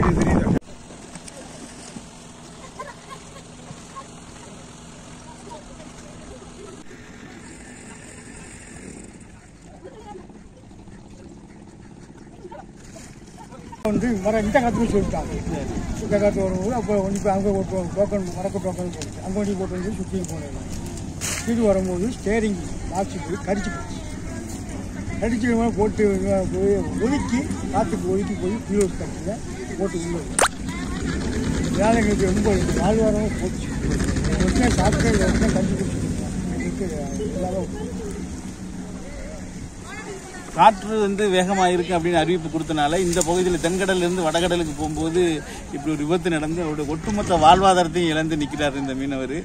தெரியுது தெரியுது வந்து வர இந்த காலத்துல சொல்லிட்டாங்க இந்த காலத்து வரும்போது அப்போ வந்து இப்போ அங்கே ஒரு டோக்கன் வரக்கு டோக்கன் போச்சு அங்கே வண்டி போட்டு வந்து சுற்றியும் போனேன் இது வரும்போது ஸ்டேரிங் பாக்ஸு போய் கடிச்சு போச்சு கடிச்சு போட்டு போய் ஒதுக்கி காற்றுக்கு ஒதுக்கி போய் பியூஸ் கட்டில் போட்டு உள்ள வேலைங்களுக்கு ரொம்ப வாழ்வாரமும் போச்சு ஒருத்தன் சாப்பிட்டு ஒருத்தன் கஞ்சி குடிச்சுட்டு எல்லாரும் காற்று வந்து வேகமாக இருக்கு அப்படின்னு அறிவிப்பு கொடுத்தனால இந்த பகுதியில் தென்கடல்ல இருந்து வடகடலுக்கு போகும்போது இப்படி ஒரு விபத்து நடந்து அவருடைய ஒட்டுமொத்த வாழ்வாதாரத்தையும் இழந்து நிற்கிறார் இந்த மீனவர்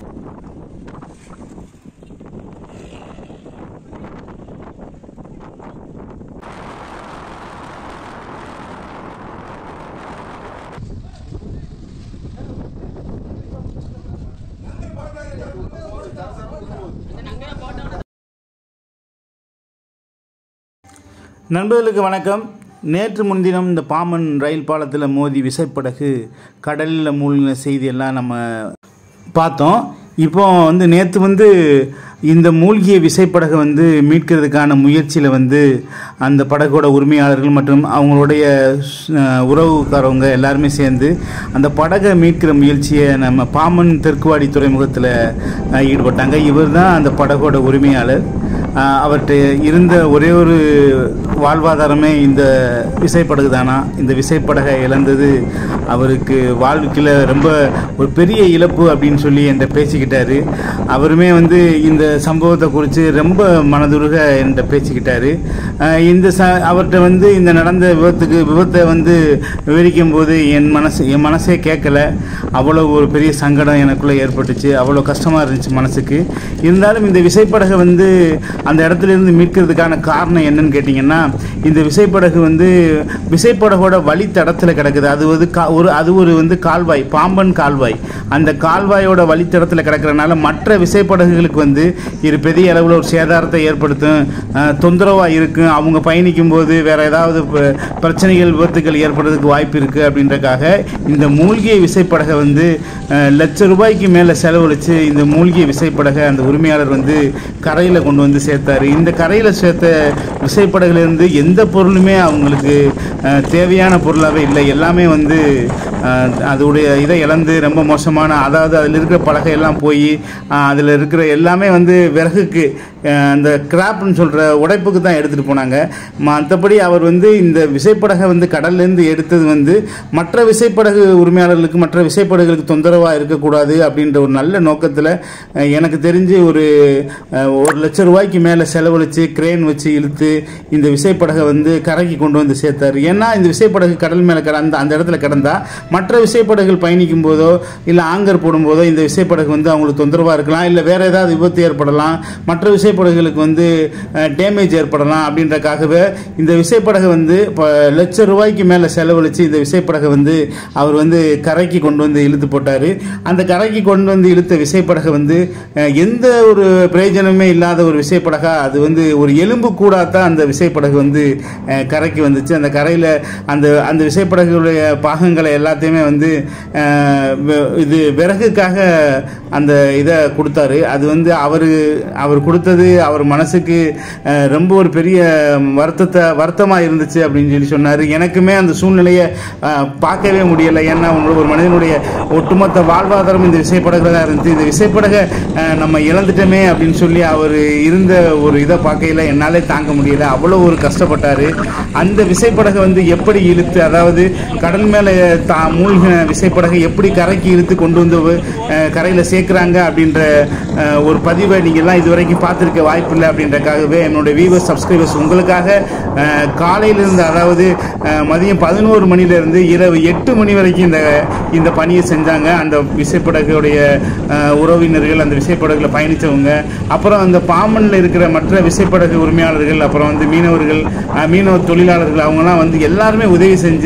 நண்பர்களுக்கு வணக்கம் நேற்று முன்தினம் இந்த பாமன் ரயில் பாலத்தில் மோதி விசைப்படகு கடலில் மூழ்கின செய்தியெல்லாம் நம்ம பார்த்தோம் இப்போ வந்து நேற்று வந்து இந்த மூழ்கிய விசைப்படகை வந்து மீட்கிறதுக்கான முயற்சியில் வந்து அந்த படகோட உரிமையாளர்கள் மற்றும் அவங்களுடைய அஹ், உறவுக்காரவங்க எல்லாருமே சேர்ந்து அந்த படகை மீட்கிற முயற்சியை நம்ம பாமன் தெற்குவாடி துறைமுகத்தில் அஹ், ஈடுபட்டாங்க இவர் தான் அந்த படகோட உரிமையாளர் ஆஹ் அவர்கிட்ட இருந்த ஒரே ஒரு வாழ்வாதாரமே இந்த விசைப்படகு தானா இந்த விசைப்படகை இழந்தது அவருக்கு வாழ்க்கையில் ரொம்ப ஒரு பெரிய இழப்பு அப்படின்னு சொல்லி என்கிட்ட பேசிக்கிட்டாரு அவருமே வந்து இந்த சம்பவத்தை குறித்து ரொம்ப மனதுருக என்கிட்ட பேசிக்கிட்டாரு ஆஹ் இந்த ச அவர்கிட்ட வந்து இந்த நடந்த விபத்துக்கு விபத்தை வந்து விவரிக்கும் போது என் மனசு என் மனசே கேட்கல அவ்வளோ ஒரு பெரிய சங்கடம் எனக்குள்ளே ஏற்பட்டுச்சு அவ்வளோ கஷ்டமாக இருந்துச்சு மனசுக்கு இருந்தாலும் இந்த விசைப்படகை வந்து அந்த இடத்துல இருந்து மீட்கிறதுக்கான காரணம் என்னன்னு கேட்டிங்கன்னா இந்த விசைப்படகு வந்து விசைப்படகோட வழித்தடத்தில் கிடக்குது அது வந்து கா ஒரு அது ஒரு வந்து கால்வாய் பாம்பன் கால்வாய் அந்த கால்வாயோட வழித்தடத்தில் கிடக்கிறனால மற்ற விசைப்படகுகளுக்கு வந்து இது பெரிய அளவில் ஒரு சேதாரத்தை ஏற்படுத்தும் தொந்தரவாக இருக்கும் அவங்க பயணிக்கும் போது வேற ஏதாவது ப- பிரச்சனைகள் விபத்துகள் ஏற்படுறதுக்கு வாய்ப்பு இருக்குது அப்படின்றக்காக இந்த மூழ்கிய விசைப்படகை வந்து அஹ், லட்ச ரூபாய்க்கு மேலே செலவழித்து இந்த மூழ்கிய விசைப்படகை அந்த உரிமையாளர் வந்து கரையில் கொண்டு வந்து சேர்த்தாரு இந்த கரையில் சேர்த்த விசைப்படகுலேருந்து எந்த பொருளுமே அவங்களுக்கு அஹ், தேவையான பொருளாகவே இல்லை எல்லாமே வந்து அஹ், அதோடைய இதை இழந்து ரொம்ப மோசமான அதாவது அதில் இருக்கிற பலகை எல்லாம் போய் அதில் இருக்கிற எல்லாமே வந்து விறகுக்கு அஹ், அந்த கிராப்னு சொல்கிற உடைப்புக்கு தான் எடுத்துகிட்டு போனாங்க மற்றபடி அவர் வந்து இந்த விசைப்படகை வந்து கடல்லேருந்து எடுத்தது வந்து மற்ற விசைப்படகு உரிமையாளர்களுக்கு மற்ற விசைப்படகுகளுக்கு தொந்தரவாக இருக்கக்கூடாது அப்படின்ற ஒரு நல்ல நோக்கத்தில் எனக்கு தெரிஞ்சு ஒரு அஹ், ஒரு லட்ச ரூபாய்க்கு மேலே செலவழித்து கிரேன் வச்சு இழுத்து இந்த விசைப்படகை வந்து கரைக்கு கொண்டு வந்து சேர்த்தாரு ஏன்னா இந்த விசைப்படகு கடல் மேலே கடந்த அந்த இடத்துல கிடந்தா மற்ற விசைப்படகுகள் பயணிக்கும் போதோ இல்லை ஆங்கர் போடும்போதோ இந்த விசைப்படகு வந்து அவங்களுக்கு தொந்தரவாக இருக்கலாம் இல்லை வேற ஏதாவது விபத்து ஏற்படலாம் மற்ற விசைப்படகுகளுக்கு வந்து டேமேஜ் ஏற்படலாம் அப்படின்றக்காகவே இந்த விசைப்படகை வந்து இப்போ லட்ச ரூபாய்க்கு மேலே செலவழித்து இந்த விசைப்படகை வந்து அவர் வந்து கரைக்கு கொண்டு வந்து இழுத்து போட்டார் அந்த கரைக்கு கொண்டு வந்து இழுத்த விசைப்படகை வந்து அஹ், எந்த ஒரு பிரயோஜனமே இல்லாத ஒரு விசைப்படகா அது வந்து ஒரு எலும்பு கூடாதான் அந்த விசைப்படகு வந்து அஹ், கரைக்கு வந்துச்சு அந்த கரையில் அந்த அந்த விசைப்படகுடைய பாகங்களை எல்லாத்தையுமே வந்து அஹ், வெ- இது விறகுக்காக அந்த இதை கொடுத்தாரு அது வந்து அவர் அவர் கொடுத்தது அவர் மனசுக்கு அஹ், ரொம்ப ஒரு பெரிய வருத்தத்தை வருத்தமாக இருந்துச்சு அப்படின்னு சொல்லி சொன்னார் எனக்குமே அந்த சூழ்நிலையை அஹ், பார்க்கவே முடியலை ஏன்னா ஒரு ஒரு மனிதனுடைய ஒட்டுமொத்த வாழ்வாதாரம் இந்த விசைப்படகுல தான் இருந்துச்சு இந்த விசைப்படகை அஹ், நம்ம இழந்துட்டோமே அப்படின்னு சொல்லி அவர் இருந்த ஒரு இதை பார்க்கையில என்னாலே தாங்க முடியல அவ்வளோ ஒரு கஷ்டப்பட்டார் அந்த விசைப்படகை வந்து எப்படி இழுத்து அதாவது கடல் மேலே தா மூழ்கின விசைப்படகை எப்படி கரைக்கு இழுத்து கொண்டு வந்து அஹ், கரையில் சேர்க்குறாங்க அப்படின்ற அஹ், ஒரு பதிவை நீங்கள்லாம் இது வரைக்கும் பார்த்துருக்க வாய்ப்பு இல்லை அப்படின்றக்காகவே என்னுடைய வியூவர்ஸ் சப்ஸ்கிரைபர்ஸ் உங்களுக்காக அஹ், காலையிலிருந்து அதாவது அஹ், மதியம் பதினோரு மணிலேருந்து இரவு எட்டு மணி வரைக்கும் இந்த இந்த பணியை செஞ்சாங்க அந்த விசைப்படகுடைய அஹ், உறவினர்கள் அந்த விசைப்படகுல பயணித்தவங்க அப்புறம் அந்த பாம்பனில் இருக்கிற மற்ற விசைப்படகு உரிமையாளர்கள் அப்புறம் வந்து மீனவர்கள் அஹ், மீனவ தொழிலாளர்கள் அவங்கலாம் வந்து எல்லாருமே உதவி செஞ்சு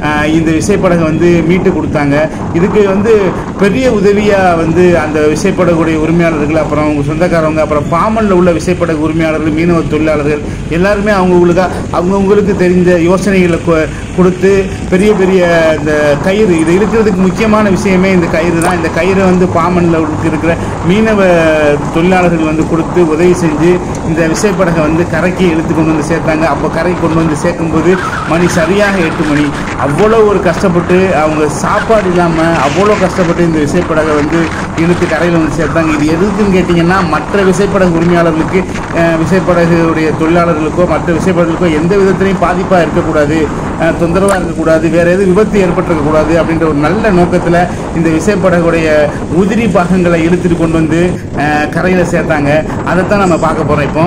ஆஹ், இந்த விசைப்படகை வந்து மீட்டு கொடுத்தாங்க இதுக்கு வந்து பெரிய உதவியாக வந்து அந்த விசைப்படகுடைய உரிமையாளர்கள் அப்புறம் அவங்க சொந்தக்காரவங்க அப்புறம் பாமனில் உள்ள விசைப்படகு உரிமையாளர்கள் மீனவ தொழிலாளர்கள் எல்லாருமே அவங்களுக்கு அவங்கவுங்களுக்கு தெரிஞ்ச யோசனைகளை கொ- கொடுத்து பெரிய பெரிய இந்த கயிறு இது இருக்கிறதுக்கு முக்கியமான விஷயமே இந்த கயிறு தான் இந்த கயிறை வந்து பாமனில் இருக்கிற மீனவ தொழிலாளர்கள் வந்து கொடுத்து உதவி செஞ்சு இந்த விசைப்படகை வந்து கரைக்கு இழுத்து கொண்டு வந்து சேர்த்தாங்க அப்போ கரை கொண்டு வந்து சேர்க்கும்போது மணி சரியாக எட்டு மணி அவ்வளோ ஒரு கஷ்டப்பட்டு அவங்க சாப்பாடு இல்லாமல் அவ்வளோ கஷ்டப்பட்டு இந்த விசைப்படகை வந்து இழுத்து கரையில் வந்து சேர்த்தாங்க இது எதுக்குன்னு கேட்டிங்கன்னா மற்ற விசைப்படகு உரிமையாளர்களுக்கு அஹ், விசைப்படகுடைய தொழிலாளர்களுக்கோ மற்ற விசைப்படகுகளுக்கோ எந்த விதத்திலையும் பாதிப்பாக இருக்கக்கூடாது அஹ், தொந்தரவாக இருக்கக்கூடாது வேறு எதுவும் விபத்து ஏற்பட்டிருக்கக்கூடாது அப்படின்ற ஒரு நல்ல நோக்கத்தில் இந்த விசைப்படகுடைய உதிரி பாகங்களை இழுத்துட்டு கொண்டு வந்து கரையில் சேர்த்தாங்க அதைத்தான் நம்ம பார்க்க போகிறோம் இப்போ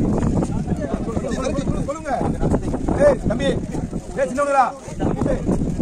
சொல்லுங்க ஏய் தம்பி ஏய் சின்னவங்களா